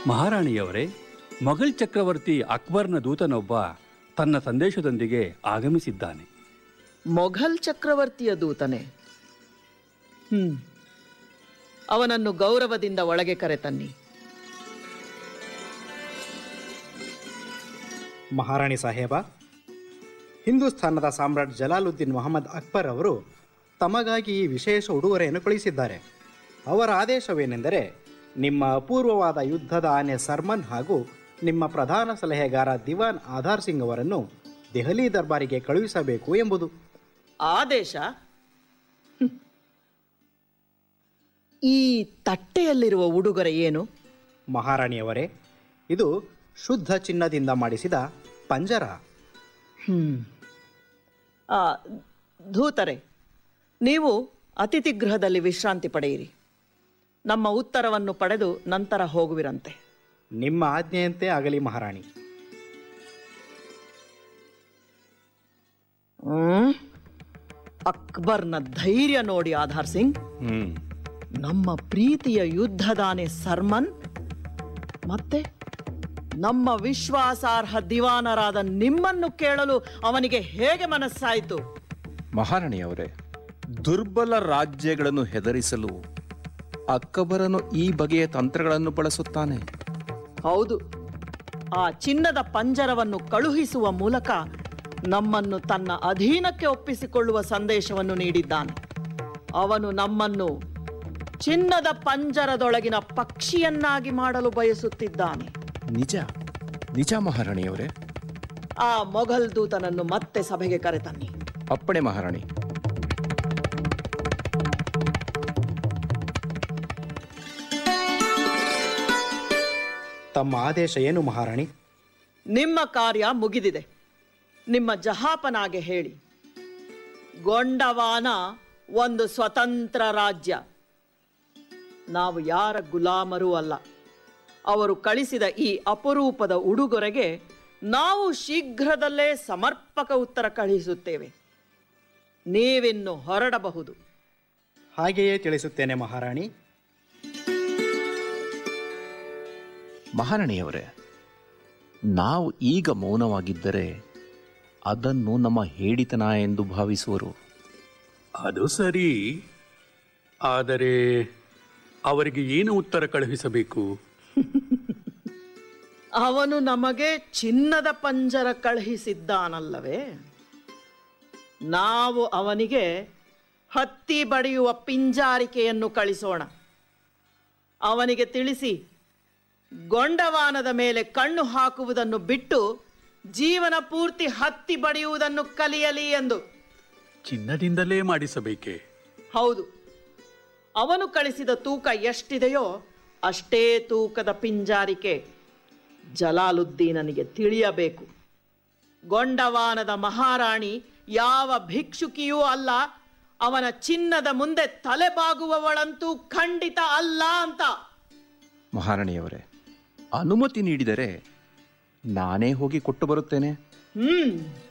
ಮಹಾರಾಣಿಯವರೇ ಮೊಘಲ್ ಚಕ್ರವರ್ತಿ ಅಕ್ಬರ್ನ ದೂತನೊಬ್ಬ ತನ್ನ ಸಂದೇಶದೊಂದಿಗೆ ಆಗಮಿಸಿದ್ದಾನೆ ಮೊಘಲ್ ಚಕ್ರವರ್ತಿಯ ದೂತನೆ ಹ್ಮ್ ಅವನನ್ನು ಗೌರವದಿಂದ ಒಳಗೆ ಕರೆತನ್ನಿ ಮಹಾರಾಣಿ ಸಾಹೇಬ ಹಿಂದೂಸ್ಥಾನದ ಸಾಮ್ರಾಟ್ ಜಲಾಲುದ್ದೀನ್ ಮೊಹಮ್ಮದ್ ಅಕ್ಬರ್ ಅವರು ತಮಗಾಗಿ ಈ ವಿಶೇಷ ಉಡುಗೊರೆಯನ್ನು ಕಳುಹಿಸಿದ್ದಾರೆ ಅವರ ಆದೇಶವೇನೆಂದರೆ ನಿಮ್ಮ ಅಪೂರ್ವವಾದ ಯುದ್ಧದ ಆನೆ ಸರ್ಮನ್ ಹಾಗೂ ನಿಮ್ಮ ಪ್ರಧಾನ ಸಲಹೆಗಾರ ದಿವಾನ್ ಆಧಾರ್ ಸಿಂಗ್ ಅವರನ್ನು ದೆಹಲಿ ದರ್ಬಾರಿಗೆ ಕಳುಹಿಸಬೇಕು ಎಂಬುದು ಆದೇಶ ಹ್ಮ್. ಈ ತಟ್ಟೆಯಲ್ಲಿರುವ ಉಡುಗೊರೆ ಏನು ಮಹಾರಾಣಿಯವರೇ ಇದು ಶುದ್ಧ ಚಿನ್ನದಿಂದ ಮಾಡಿಸಿದ ಪಂಜರ ಹ್ಮ್ ಆ, ಧೂತರೆ ನೀವು ಅತಿಥಿ ಗೃಹದಲ್ಲಿ ವಿಶ್ರಾಂತಿ ಪಡೆಯಿರಿ ನಮ್ಮ ಉತ್ತರವನ್ನು ಪಡೆದು ನಂತರ ಹೋಗುವಿರಂತೆ ನಿಮ್ಮ ಆಜ್ಞೆಯಂತೆ ಆಗಲಿ ಮಹಾರಾಣಿ ಹ್ಮ್ ಅಕ್ಬರ್ನ ಧೈರ್ಯ ನೋಡಿ ಆಧಾರ್ ಸಿಂಗ್ ಹ್ಮ್ ನಮ್ಮ ಪ್ರೀತಿಯ ಯುದ್ಧದಾನೆ ಸರ್ಮನ್ ಮತ್ತೆ ನಮ್ಮ ವಿಶ್ವಾಸಾರ್ಹ ದಿವಾನರಾದ ನಿಮ್ಮನ್ನು ಕೇಳಲು ಅವನಿಗೆ ಹೇಗೆ ಮನಸ್ಸಾಯಿತು ಮಹಾರಾಣಿಯವರೇ ದುರ್ಬಲ ರಾಜ್ಯಗಳನ್ನು ಹೆದರಿಸಲು ಅಕ್ಕಬರನು ಈ ಬಗೆಯ ತಂತ್ರಗಳನ್ನು ಬಳಸುತ್ತಾನೆ ಹೌದು ಆ ಚಿನ್ನದ ಪಂಜರವನ್ನು ಕಳುಹಿಸುವ ಮೂಲಕ ನಮ್ಮನ್ನು ತನ್ನ ಅಧೀನಕ್ಕೆ ಒಪ್ಪಿಸಿಕೊಳ್ಳುವ ಸಂದೇಶವನ್ನು ನೀಡಿದ್ದಾನೆ ಅವನು ನಮ್ಮನ್ನು ಚಿನ್ನದ ಪಂಜರದೊಳಗಿನ ಪಕ್ಷಿಯನ್ನಾಗಿ ಮಾಡಲು ಬಯಸುತ್ತಿದ್ದಾನೆ ನಿಜ ನಿಜ ಮಹಾರಾಣಿಯವರೇ ಆ ಮೊಘಲ್ ದೂತನನ್ನು ಮತ್ತೆ ಸಭೆಗೆ ಕರೆತನ್ನಿ ಅಪ್ಪಣೆ ಮಹಾರಾಣಿ ತಮ್ಮ ಆದೇಶ ಏನು ಮಹಾರಾಣಿ ನಿಮ್ಮ ಕಾರ್ಯ ಮುಗಿದಿದೆ ನಿಮ್ಮ ಜಹಾಪನಾಗೆ ಹೇಳಿ ಗೊಂಡವಾನ ಒಂದು ಸ್ವತಂತ್ರ ರಾಜ್ಯ ನಾವು ಯಾರ ಗುಲಾಮರೂ ಅಲ್ಲ ಅವರು ಕಳಿಸಿದ ಈ ಅಪರೂಪದ ಉಡುಗೊರೆಗೆ ನಾವು ಶೀಘ್ರದಲ್ಲೇ ಸಮರ್ಪಕ ಉತ್ತರ ಕಳುಹಿಸುತ್ತೇವೆ ನೀವಿನ್ನು ಹೊರಡಬಹುದು ಹಾಗೆಯೇ ತಿಳಿಸುತ್ತೇನೆ ಮಹಾರಾಣಿ ಮಹಾರಾಣಿಯವರೇ ನಾವು ಈಗ ಮೌನವಾಗಿದ್ದರೆ ಅದನ್ನು ನಮ್ಮ ಹೇಡಿತನ ಎಂದು ಭಾವಿಸುವರು ಅದು ಸರಿ ಆದರೆ ಅವರಿಗೆ ಏನು ಉತ್ತರ ಕಳುಹಿಸಬೇಕು ಅವನು ನಮಗೆ ಚಿನ್ನದ ಪಂಜರ ಕಳುಹಿಸಿದ್ದಾನಲ್ಲವೇ ನಾವು ಅವನಿಗೆ ಹತ್ತಿ ಬಡಿಯುವ ಪಿಂಜಾರಿಕೆಯನ್ನು ಕಳಿಸೋಣ ಅವನಿಗೆ ತಿಳಿಸಿ ಗೊಂಡವಾನದ ಮೇಲೆ ಕಣ್ಣು ಹಾಕುವುದನ್ನು ಬಿಟ್ಟು ಜೀವನ ಪೂರ್ತಿ ಹತ್ತಿ ಬಡಿಯುವುದನ್ನು ಕಲಿಯಲಿ ಎಂದು ಚಿನ್ನದಿಂದಲೇ ಮಾಡಿಸಬೇಕೆ ಹೌದು ಅವನು ಕಳಿಸಿದ ತೂಕ ಎಷ್ಟಿದೆಯೋ ಅಷ್ಟೇ ತೂಕದ ಪಿಂಜಾರಿಕೆ ಜಲಾಲುದ್ದೀನನಿಗೆ ತಿಳಿಯಬೇಕು ಗೊಂಡವಾನದ ಮಹಾರಾಣಿ ಯಾವ ಭಿಕ್ಷುಕಿಯೂ ಅಲ್ಲ ಅವನ ಚಿನ್ನದ ಮುಂದೆ ತಲೆಬಾಗುವವಳಂತೂ ಖಂಡಿತ ಅಲ್ಲ ಅಂತ ಮಹಾರಾಣಿಯವರೇ ಅನುಮತಿ ನೀಡಿದರೆ ನಾನೇ ಹೋಗಿ ಕೊಟ್ಟು ಬರುತ್ತೇನೆ ಹ್ಮ್